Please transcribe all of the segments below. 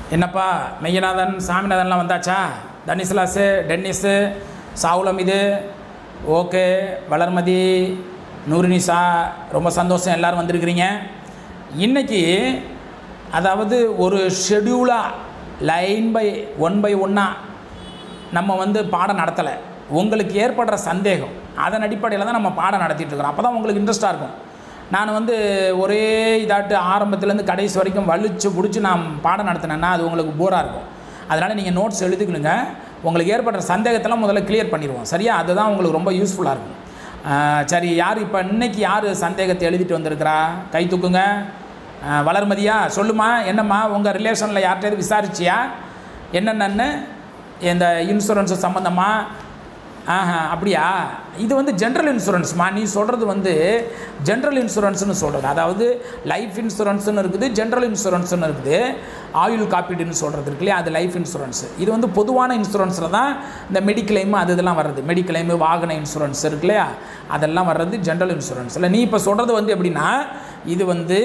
என்னப்பா மெய்யநாதன் சாமிநாதன்லாம் வந்தாச்சா தனிஸ்லாஸு டென்னிஸு சாவுலம் இது ஓகே வளர்மதி நூறுனிசா ரொம்ப சந்தோஷம் எல்லோரும் வந்திருக்கிறீங்க இன்றைக்கி அதாவது ஒரு ஷெடியூலாக லைன் பை ஒன் பை ஒன்னாக நம்ம வந்து பாடம் நடத்தலை உங்களுக்கு ஏற்படுற சந்தேகம் அதன் அடிப்படையில் தான் நம்ம பாடம் நடத்திட்டு இருக்கிறோம் அப்போ தான் உங்களுக்கு இன்ட்ரெஸ்ட்டாக இருக்கும் நான் வந்து ஒரே இதாட்டு ஆரம்பத்துலேருந்து கடைசி வரைக்கும் வலிச்சு பிடிச்சி நான் பாடம் நடத்தினேன்னா அது உங்களுக்கு போராக இருக்கும் அதனால் நீங்கள் நோட்ஸ் எழுதிக்கணுங்க உங்களுக்கு ஏற்படுற சந்தேகத்தெல்லாம் முதல்ல கிளியர் பண்ணிடுவோம் சரியா அதுதான் உங்களுக்கு ரொம்ப யூஸ்ஃபுல்லாக இருக்கும் ஆஹ் சரி யார் இப்போ இன்னைக்கு யார் சந்தேகத்தை எழுதிட்டு வந்திருக்கிறா கை தூக்குங்க ஆஹ் வளர்மதியா சொல்லுமா என்னம்மா உங்கள் ரிலேஷனில் யார்கிட்டயாவது விசாரிச்சியா என்னென்னு இந்த இன்சூரன்ஸு சம்மந்தமாக ஆஹா அப்படியா இது வந்து ஜென்ரல் இன்சூரன்ஸ்மா நீ சொல்கிறது வந்து ஜென்ரல் இன்சூரன்ஸ்னு சொல்கிறது அதாவது லைஃப் இன்சூரன்ஸ்னு இருக்குது ஜென்ரல் இன்சூரன்ஸ்னு இருக்குது ஆயுள் காப்பீடுன்னு சொல்கிறது இருக்கு இல்லையா அது லைஃப் இன்சூரன்ஸ் இது வந்து பொதுவான இன்சூரன்ஸில் தான் இந்த மெடிக்ளைமு அது இதெல்லாம் வர்றது மெடிக்ளைமு வாகன இன்சூரன்ஸ் இருக்கு இல்லையா அதெல்லாம் வர்றது ஜென்ரல் இன்சூரன்ஸில் நீ இப்போ சொல்கிறது வந்து எப்படின்னா இது வந்து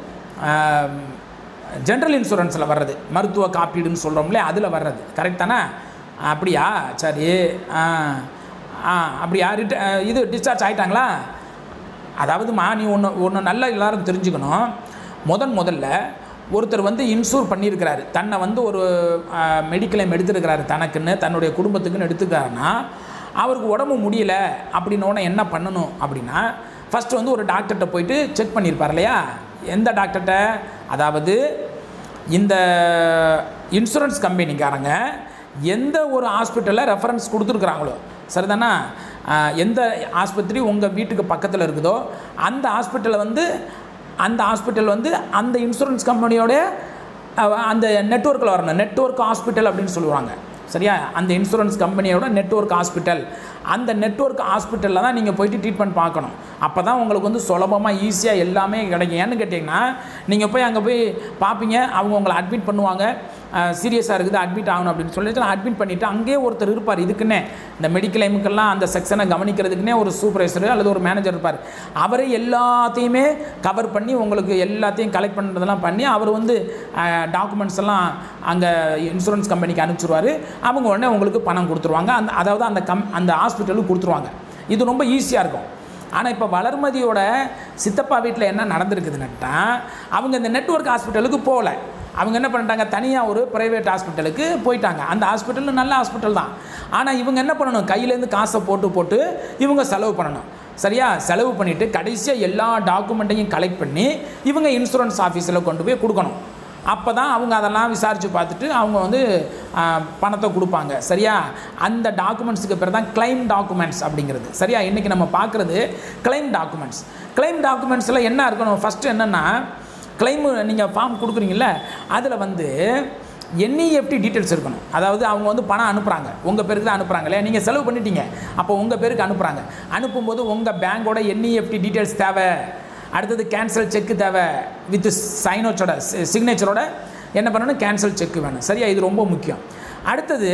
ஜென்ரல் இன்சூரன்ஸில் வர்றது மருத்துவ காப்பீடுன்னு சொல்கிறோம்லே அதில் வர்றது கரெக்ட் தானே அப்படியா சரி ஆ ஆ அப்படியா ரிட்ட இது டிஸ்சார்ஜ் ஆகிட்டாங்களா அதாவதுமா நீ ஒன்று ஒன்று நல்லா எல்லாரும் தெரிஞ்சுக்கணும் முதன் முதல்ல ஒருத்தர் வந்து இன்சூர் பண்ணியிருக்கிறாரு தன்னை வந்து ஒரு மெடிக்கலைம் எடுத்துருக்கிறாரு தனக்குன்னு தன்னுடைய குடும்பத்துக்குன்னு எடுத்துக்கிறாருன்னா அவருக்கு உடம்பு முடியல அப்படின்னோடனே என்ன பண்ணணும் அப்படின்னா ஃபஸ்ட்டு வந்து ஒரு டாக்டர்கிட்ட போயிட்டு செக் பண்ணியிருப்பார் இல்லையா எந்த டாக்டர்கிட்ட அதாவது இந்த இன்சூரன்ஸ் கம்பெனிக்காரங்க எந்த ஒரு ஹாஸ்பிட்டலில் ரெஃபரன்ஸ் கொடுத்துருக்குறாங்களோ சரிதானா ஆஹ் எந்த ஆஸ்பத்திரி உங்கள் வீட்டுக்கு பக்கத்தில் இருக்குதோ அந்த ஹாஸ்பிட்டலில் வந்து அந்த ஹாஸ்பிட்டல் வந்து அந்த இன்சூரன்ஸ் கம்பெனியோட அஹ், அந்த நெட்ஒர்க்கில் வரணும் நெட்ஒர்க் ஹாஸ்பிட்டல் அப்படின்னு சொல்லுவாங்க சரியா அந்த இன்சூரன்ஸ் கம்பெனியோட நெட்ஒர்க் ஹாஸ்பிட்டல் அந்த நெட்ஒர்க் ஹாஸ்பிட்டலில் தான் நீங்கள் போயிட்டு ட்ரீட்மெண்ட் பார்க்கணும் அப்போ தான் உங்களுக்கு வந்து சுலபமாக ஈஸியாக எல்லாமே கிடைக்கும் ஏன்னு கேட்டிங்கன்னா நீங்கள் போய் அங்கே போய் பார்ப்பீங்க அவங்க உங்களை அட்மிட் பண்ணுவாங்க சீரியஸாக இருக்குது அட்மிட் ஆகணும் அப்படின்னு சொல்லிட்டு அட்மிட் பண்ணிவிட்டு அங்கேயே ஒருத்தர் இருப்பார் இதுக்குன்னே இந்த மெடிக்கல் எமுக்கெல்லாம் அந்த செக்ஷனை கவனிக்கிறதுக்குன்னே ஒரு சூப்பர்வைசர் அல்லது ஒரு மேனேஜர் இருப்பார் அவரே எல்லாத்தையுமே கவர் பண்ணி உங்களுக்கு எல்லாத்தையும் கலெக்ட் பண்ணுறதெல்லாம் பண்ணி அவர் வந்து டாக்குமெண்ட்ஸ் எல்லாம் அங்கே இன்சூரன்ஸ் கம்பெனிக்கு அனுப்பிச்சிருவார் அவங்க உடனே உங்களுக்கு பணம் கொடுத்துருவாங்க அந்த அதாவது அந்த கம் அந்த ஹாஸ்பிட்டலுக்கு கொடுத்துருவாங்க இது ரொம்ப ஈஸியாக இருக்கும் ஆனால் இப்போ வளர்மதியோட சித்தப்பா வீட்டில் என்ன நடந்திருக்குதுன்னுட்டா அவங்க இந்த நெட்வொர்க் ஹாஸ்பிட்டலுக்கு போகல அவங்க என்ன பண்ணிட்டாங்க தனியாக ஒரு ப்ரைவேட் ஹாஸ்பிட்டலுக்கு போயிட்டாங்க அந்த ஹாஸ்பிட்டல் நல்ல ஹாஸ்பிட்டல் தான் ஆனால் இவங்க என்ன பண்ணணும் கையிலேருந்து காசை போட்டு போட்டு இவங்க செலவு பண்ணணும் சரியா செலவு பண்ணிவிட்டு கடைசியாக எல்லா டாக்குமெண்ட்டையும் கலெக்ட் பண்ணி இவங்க இன்சூரன்ஸ் ஆஃபீஸில் கொண்டு போய் கொடுக்கணும் அப்போ தான் அவங்க அதெல்லாம் விசாரித்து பார்த்துட்டு அவங்க வந்து ஆ, பணத்தை கொடுப்பாங்க சரியா அந்த டாக்குமெண்ட்ஸுக்கு பேர் தான் கிளைம் டாக்குமெண்ட்ஸ் அப்படிங்கிறது சரியா இன்றைக்கி நம்ம பார்க்குறது கிளைம் டாக்குமெண்ட்ஸ் கிளைம் டாக்குமெண்ட்ஸில் என்ன இருக்கணும் ஃபஸ்ட்டு என்னென்னா கிளைமு நீங்கள் ஃபார்ம் கொடுக்குறீங்கள அதில் வந்து என்இஎஃப்டி டீட்டெயில்ஸ் இருக்கணும் அதாவது அவங்க வந்து பணம் அனுப்புகிறாங்க உங்கள் பேருக்கு தான் அனுப்புகிறாங்களே நீங்கள் செலவு பண்ணிட்டீங்க அப்போ உங்கள் பேருக்கு அனுப்புகிறாங்க அனுப்பும்போது உங்கள் பேங்கோட என்இஎஃப்டி டீட்டெயில்ஸ் தேவை அடுத்தது கேன்சல் செக்கு தேவை வித் சைனோச்சோட சிக்னேச்சரோட என்ன பண்ணணும் கேன்சல் செக்கு வேணும் சரியா இது ரொம்ப முக்கியம் அடுத்தது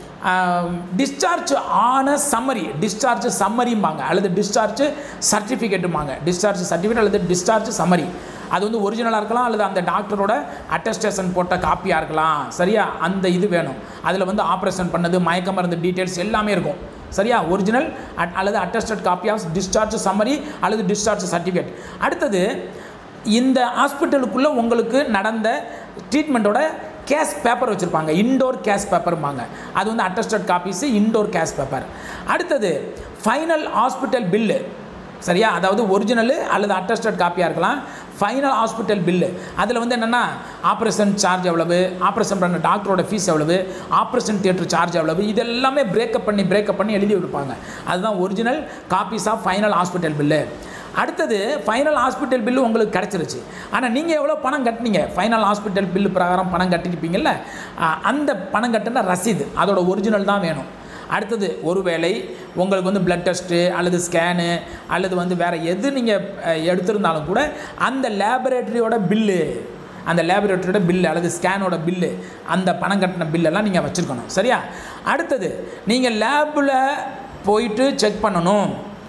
டிஸ்சார்ஜ் ஆன சம்மரி டிஸ்சார்ஜ் சம்மரிம்பாங்க அல்லது டிஸ்சார்ஜ் சர்டிஃபிகேட்டும்பாங்க டிஸ்சார்ஜ் சர்டிஃபிகேட் அல்லது டிஸ்சார்ஜ் சம்மரி அது வந்து ஒரிஜினலாக இருக்கலாம் அல்லது அந்த டாக்டரோட அட்டஸ்டேஷன் போட்ட காப்பியாக இருக்கலாம் சரியா அந்த இது வேணும் அதில் வந்து ஆப்ரேஷன் பண்ணது மயக்க மருந்து டீட்டெயில்ஸ் எல்லாமே இருக்கும் சரியா ஒரிஜினல் அட் அல்லது attested copy of discharge summary அல்லது டிஸ்சார்ஜ் சர்டிஃபிகேட் அடுத்தது இந்த ஹாஸ்பிட்டலுக்குள்ளே உங்களுக்கு நடந்த ட்ரீட்மெண்ட்டோட கேஸ் பேப்பர் வச்சுருப்பாங்க இன்டோர் கேஸ் பேப்பர்பாங்க அது வந்து attested copies indoor case paper அடுத்தது ஃபைனல் ஹாஸ்பிட்டல் பில்லு சரியா அதாவது ஒரிஜினலு அல்லது அட்டஸ்டட் காப்பியாக இருக்கலாம் ஃபைனல் ஹாஸ்பிட்டல் பில்லு அதில் வந்து என்னென்னா ஆப்ரேஷன் சார்ஜ் எவ்வளவு ஆப்ரேஷன் பண்ண டாக்டரோட ஃபீஸ் எவ்வளவு ஆப்ரேஷன் தியேட்டர் சார்ஜ் எவ்வளவு இதெல்லாமே பிரேக்கப் பண்ணி பிரேக்கப் பண்ணி எழுதி வைப்பாங்க அதுதான் original copies of final hospital bill அடுத்தது ஃபைனல் ஹாஸ்பிட்டல் பில்லு உங்களுக்கு கிடச்சிருச்சு ஆனால் நீங்கள் எவ்வளோ பணம் கட்டினீங்க ஃபைனல் ஹாஸ்பிட்டல் பில்லு பிரகாரம் பணம் கட்டிருப்பீங்கல்ல ஆ, அந்த பணம் கட்டின ரசீது அதோட ஒரிஜினல் தான் வேணும் அடுத்தது ஒருவேளை உங்களுக்கு வந்து பிளட் டெஸ்ட்டு அல்லது ஸ்கேனு அல்லது வந்து வேறு எது நீங்கள் எடுத்திருந்தாலும் கூட அந்த லேபரேட்டரியோட பில்லு அந்த லேபரேட்டரியோட பில்லு அல்லது ஸ்கேனோட பில்லு அந்த பணம் கட்டின பில்லெல்லாம் நீங்கள் வச்சுருக்கணும் சரியா அடுத்தது நீங்கள் லேபில் போயிட்டு செக் பண்ணணும்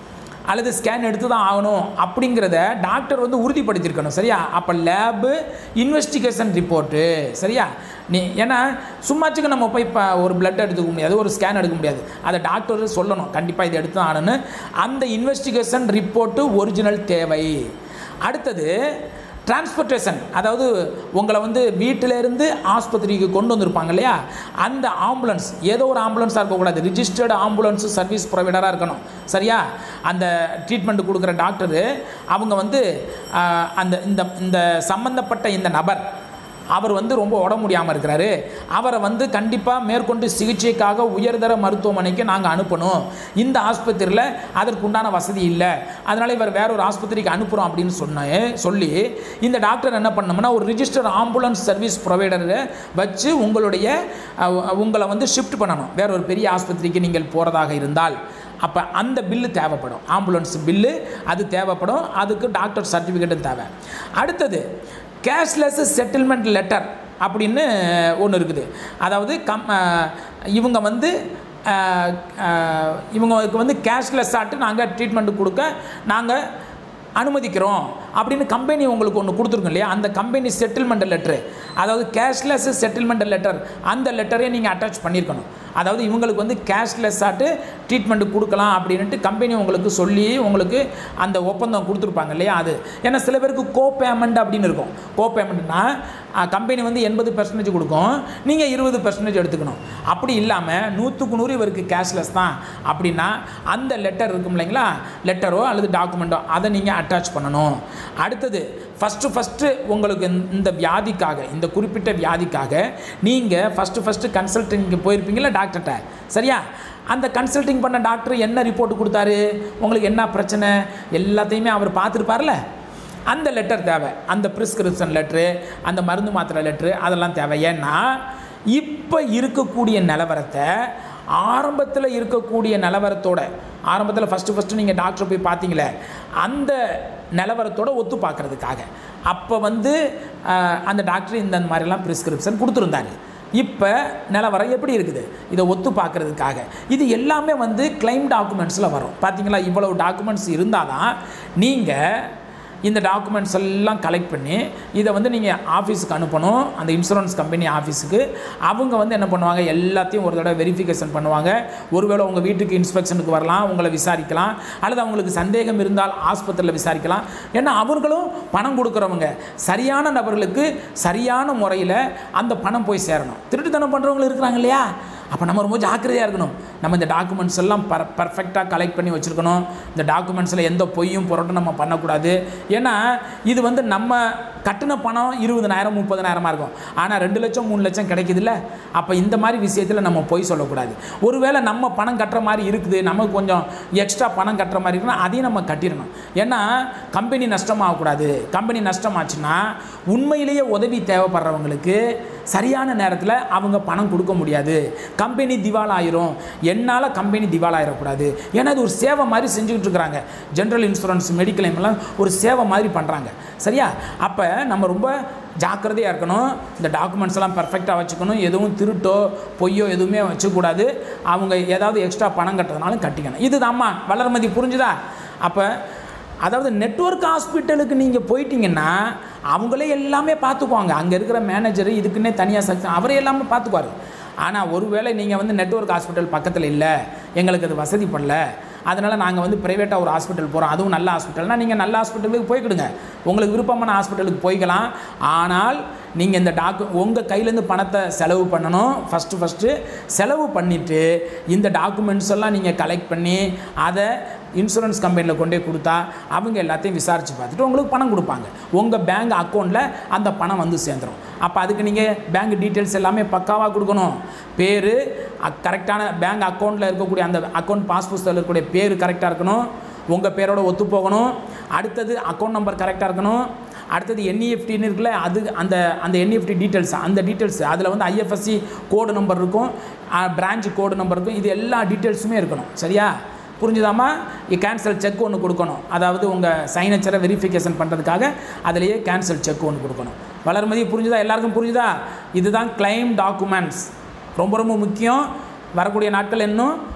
அல்லது ஸ்கேன் எடுத்து தான் ஆகணும் அப்படிங்கிறத டாக்டர் வந்து உறுதிப்படுத்தியிருக்கணும் சரியா அப்போ லேபு இன்வெஸ்டிகேஷன் ரிப்போர்ட்டு சரியா நீ ஏன்னா சும்மாச்சுக்கு நம்ம போய் இப்போ ஒரு பிளட் எடுத்துக்க முடியாது ஒரு ஸ்கேன் எடுக்க முடியாது அதை டாக்டர் சொல்லணும் கண்டிப்பாக இதை எடுத்து தான் ஆகணும்னு அந்த இன்வெஸ்டிகேஷன் ரிப்போர்ட்டு ஒரிஜினல் தேவை அடுத்தது டிரான்ஸ்போர்ட்டேஷன் அதாவது உங்களை வந்து வீட்டிலேருந்து ஆஸ்பத்திரிக்கு கொண்டு வந்திருப்பாங்க இல்லையா அந்த ஆம்புலன்ஸ் ஏதோ ஒரு ஆம்புலன்ஸாக இருக்கக்கூடாது ரிஜிஸ்டர்டு ஆம்புலன்ஸ் சர்வீஸ் ப்ரொவைடராக இருக்கணும் சரியா அந்த ட்ரீட்மெண்ட் கொடுக்குற டாக்டரு அவங்க வந்து ஆஹ், அந்த இந்த இந்த சம்பந்தப்பட்ட இந்த நபர் அவர் வந்து ரொம்ப உடம்பு முடியாமல் இருக்கிறாரு அவரை வந்து கண்டிப்பாக மேற்கொண்டு சிகிச்சைக்காக உயர்தர மருத்துவமனைக்கு நாங்கள் அனுப்பணும் இந்த ஆஸ்பத்திரியில் அதற்குண்டான வசதி இல்லை அதனால் இவர் வேற ஒரு ஆஸ்பத்திரிக்கு அனுப்புகிறோம் அப்படின்னு சொன்ன சொல்லி இந்த டாக்டர் என்ன பண்ணோம்னா ஒரு ரிஜிஸ்டர் ஆம்புலன்ஸ் சர்வீஸ் ப்ரொவைடரை வச்சு உங்களுடைய அஹ், உங்களை வந்து ஷிஃப்ட் பண்ணணும் வேற ஒரு பெரிய ஆஸ்பத்திரிக்கு நீங்கள் போகிறதாக இருந்தால் அப்போ அந்த பில்லு தேவைப்படும் ஆம்புலன்ஸ் பில்லு அது தேவைப்படும் அதுக்கு டாக்டர் சர்டிஃபிகேட்டும் தேவை அடுத்தது கேஷ்லெஸ் செட்டில்மெண்ட் லெட்டர் அப்படின்னு ஒன்று இருக்குது அதாவது கம் அஹ், இவங்க வந்து அஹ், அஹ், இவங்களுக்கு வந்து கேஷ்லெஸ் ஆட்டு நாங்கள் ட்ரீட்மெண்ட் கொடுக்க நாங்கள் அனுமதிக்கிறோம் அப்படின்னு கம்பெனி உங்களுக்கு ஒன்று கொடுத்துருக்கோம் இல்லையா அந்த கம்பெனி செட்டில்மெண்ட் லெட்ரு அதாவது கேஷ்லெஸ் செட்டில்மெண்ட் லெட்டர் அந்த லெட்டரே நீங்கள் அட்டாச் பண்ணியிருக்கணும் அதாவது இவங்களுக்கு வந்து கேஷ்லெஸ் ஆட்டு ட்ரீட்மெண்ட் கொடுக்கலாம் அப்படின்ட்டு கம்பெனி உங்களுக்கு சொல்லி உங்களுக்கு அந்த ஒப்பந்தம் கொடுத்துருப்பாங்க இல்லையா அது ஏன்னா சில பேருக்கு கோ பேமெண்ட் அப்படின்னு இருக்கும் கோ பேமெண்ட்னா கம்பெனி வந்து எண்பது பெர்சன்டேஜ் கொடுக்கும் நீங்கள் இருபது பெர்சன்டேஜ் எடுத்துக்கணும் அப்படி இல்லாமல் நூற்றுக்கு நூறு இவருக்கு கேஷ்லெஸ் தான் அப்படின்னா அந்த லெட்டர் இருக்கும் இல்லைங்களா லெட்டரோ அல்லது டாக்குமெண்ட்டோ அதை நீங்கள் அட்டாச் பண்ணணும் அடுத்தது ஃபஸ்ட்டு ஃபஸ்ட்டு உங்களுக்கு இந்த- இந்த வியாதிக்காக இந்த குறிப்பிட்ட வியாதிக்காக நீங்கள் ஃபஸ்ட்டு ஃபஸ்ட்டு கன்சல்டிங்க்கு போயிருப்பீங்களா டாக்டர்கிட்ட சரியா அந்த கன்சல்டிங் பண்ண டாக்டர் என்ன ரிப்போர்ட் கொடுத்தாரு உங்களுக்கு என்ன பிரச்சனை எல்லாத்தையுமே அவர் பார்த்துருப்பார்ல அந்த லெட்டர் தேவை அந்த ப்ரிஸ்கிரிப்ஷன் லெட்ரு அந்த மருந்து மாத்திரை லெட்ரு அதெல்லாம் தேவை ஏன்னா இப்போ இருக்கக்கூடிய நிலவரத்தை ஆரம்பத்தில் இருக்கக்கூடிய நிலவரத்தோட ஆரம்பத்தில் ஃபஸ்ட்டு ஃபஸ்ட்டு நீங்கள் டாக்டர் போய் பார்த்தீங்களே அந்த நிலவரத்தோட ஒத்து பார்க்கறதுக்காக அப்போ வந்து ஆஹ், அந்த டாக்டர் இந்த மாதிரிலாம் ப்ரிஸ்கிரிப்ஷன் கொடுத்துருந்தாரு இப்போ நிலவரம் எப்படி இருக்குது இதை ஒத்து பார்க்கறதுக்காக இது எல்லாமே வந்து கிளைம் டாக்குமெண்ட்ஸில் வரும் பார்த்தீங்களா இவ்வளவு டாக்குமெண்ட்ஸ் இருந்தால் தான் நீங்கள் இந்த டாக்குமெண்ட்ஸ் எல்லாம் கலெக்ட் பண்ணி இதை வந்து நீங்கள் ஆஃபீஸுக்கு அனுப்பணும் அந்த இன்சூரன்ஸ் கம்பெனி ஆஃபீஸுக்கு அவங்க வந்து என்ன பண்ணுவாங்க எல்லாத்தையும் ஒரு தடவை வெரிஃபிகேஷன் பண்ணுவாங்க ஒருவேளை உங்கள் வீட்டுக்கு இன்ஸ்பெக்ஷனுக்கு வரலாம் உங்களை விசாரிக்கலாம் அல்லது அவங்களுக்கு சந்தேகம் இருந்தால் ஆஸ்பத்திரியில் விசாரிக்கலாம் ஏன்னா அவர்களும் பணம் கொடுக்குறவங்க சரியான நபர்களுக்கு சரியான முறையில் அந்த பணம் போய் சேரணும் திருட்டுத்தனம் பண்ணுறவங்க இருக்கிறாங்க இல்லையா அப்போ நம்ம ரொம்ப ஜாக்கிரதையாக இருக்கணும் நம்ம இந்த டாக்குமெண்ட்ஸ் எல்லாம் பர் பர்ஃபெக்டாக கலெக்ட் பண்ணி வச்சுருக்கணும் இந்த டாக்குமெண்ட்ஸில் எந்த பொய்யும் புரட்டும் நம்ம பண்ணக்கூடாது ஏன்னா இது வந்து நம்ம கட்டின பணம் இருபதனாயிரம் முப்பதனாயிரமா இருக்கும் ஆனால் ரெண்டு லட்சம் மூணு லட்சம் கிடைக்குதுல்ல அப்போ இந்த மாதிரி விஷயத்தில் நம்ம பொய் சொல்லக்கூடாது ஒருவேளை நம்ம பணம் கட்டுற மாதிரி இருக்குது நமக்கு கொஞ்சம் எக்ஸ்ட்ரா பணம் கட்டுற மாதிரி இருக்குன்னா அதையும் நம்ம கட்டிடணும் ஏன்னா கம்பெனி நஷ்டமாகக்கூடாது கம்பெனி நஷ்டமாச்சுன்னா உண்மையிலேயே உதவி தேவைப்படுறவங்களுக்கு சரியான நேரத்தில் அவங்க பணம் கொடுக்க முடியாது கம்பெனி திவாலாயிரும் என்னால் கம்பெனி திவாலாயிடக்கூடாது ஏன்னா இது ஒரு சேவை மாதிரி செஞ்சுக்கிட்டு இருக்கிறாங்க ஜென்ரல் இன்சூரன்ஸ் மெடிக்கல் எல்லாம் ஒரு சேவை மாதிரி பண்ணுறாங்க சரியா அப்போ நம்ம ரொம்ப ஜாக்கிரதையாக இருக்கணும் இந்த டாக்குமெண்ட்ஸ் எல்லாம் பர்ஃபெக்டாக வச்சுக்கணும் எதுவும் திருட்டோ பொய்யோ எதுவுமே வச்சுக்கூடாது அவங்க ஏதாவது எக்ஸ்ட்ரா பணம் கட்டுறதுனாலும் கட்டிக்கணும் இதுதாம்மா வளர்மதி புரிஞ்சுதா அப்போ அதாவது நெட்வொர்க் ஹாஸ்பிட்டலுக்கு நீங்கள் போயிட்டீங்கன்னா அவங்களே எல்லாமே பார்த்துக்குவாங்க அங்கே இருக்கிற மேனேஜர் இதுக்குன்னே தனியாக செக்ஷன் அவரே எல்லாமே பார்த்துக்குவாரு ஆனால் ஒருவேளை நீங்கள் வந்து நெட்வொர்க் ஹாஸ்பிட்டல் பக்கத்தில் இல்லை எங்களுக்கு அது வசதி பண்ணல அதனால் நாங்கள் வந்து ப்ரைவேட்டாக ஒரு ஹாஸ்பிட்டல் போகிறோம் அதுவும் நல்ல ஹாஸ்பிட்டல்னால் நீங்கள் நல்ல ஹாஸ்பிட்டலுக்கு போய்க்கிடுங்க உங்களுக்கு விருப்பமான ஹாஸ்பிட்டலுக்கு போய்க்கலாம் ஆனால் நீங்கள் இந்த டாக்கு உங்கள் கையிலேருந்து பணத்தை செலவு பண்ணணும் ஃபஸ்ட்டு ஃபஸ்ட்டு செலவு பண்ணிவிட்டு இந்த டாக்குமெண்ட்ஸ் எல்லாம் நீங்கள் கலெக்ட் பண்ணி அதை இன்சூரன்ஸ் கம்பெனியில் கொண்டு போய் கொடுத்தா அவங்க எல்லாத்தையும் விசாரித்து பார்த்துட்டு உங்களுக்கு பணம் கொடுப்பாங்க உங்கள் பேங்க் அக்கௌண்ட்டில் அந்த பணம் வந்து சேர்ந்துடும் அப்போ அதுக்கு நீங்கள் பேங்க் டீட்டெயில்ஸ் எல்லாமே பக்காவாக கொடுக்கணும் பேர் கரெக்டான பேங்க் அக்கௌண்ட்டில் இருக்கக்கூடிய அந்த அக்கௌண்ட் பாஸ் புஸ்தகத்தில் இருக்கக்கூடிய பேர் கரெக்டாக இருக்கணும் உங்கள் பேரோட ஒத்து போகணும் அடுத்தது அக்கௌண்ட் நம்பர் கரெக்டாக இருக்கணும் அடுத்தது என்இஎஃப்டின்னு இருக்குல்ல அது அந்த அந்த என்இஎஃப்டி டீட்டெயில்ஸ் அந்த டீட்டெயில்ஸ் அதில் வந்து ஐஎஃப்எஸ்சி கோடு நம்பர் இருக்கும் பிரான்ச் கோடு நம்பர் இருக்கும் இது எல்லா டீட்டெயில்ஸுமே இருக்கணும் சரியா புரிஞ்சுதாம்மா கேன்சல் செக் ஒன்று கொடுக்கணும் அதாவது உங்கள் சைனச்சரை வெரிஃபிகேஷன் பண்ணுறதுக்காக அதிலேயே கேன்சல் செக் ஒன்று கொடுக்கணும் வளர்மதி புரிஞ்சுதா எல்லாருக்கும் புரிஞ்சுதா இதுதான் கிளைம் டாக்குமெண்ட்ஸ் ரொம்ப ரொம்ப முக்கியம் வரக்கூடிய நாட்கள் இன்னும்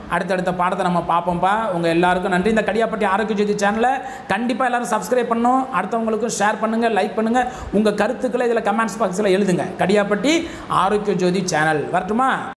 அடுத்தடுத்த பாடத்தை நம்ம பார்ப்போம்ப்பா உங்கள் எல்லாருக்கும் நன்றி இந்த கடியாப்பட்டி ஆரோக்கிய ஜோதி சேனலை கண்டிப்பாக எல்லாரும் சப்ஸ்கிரைப் பண்ணணும் அடுத்தவங்களுக்கும் ஷேர் பண்ணுங்கள் லைக் பண்ணுங்கள் உங்கள் கருத்துக்களை இதில் கமெண்ட்ஸ் பாக்ஸில் எழுதுங்க கடியாப்பட்டி ஆரோக்கிய ஜோதி சேனல் வரட்டுமா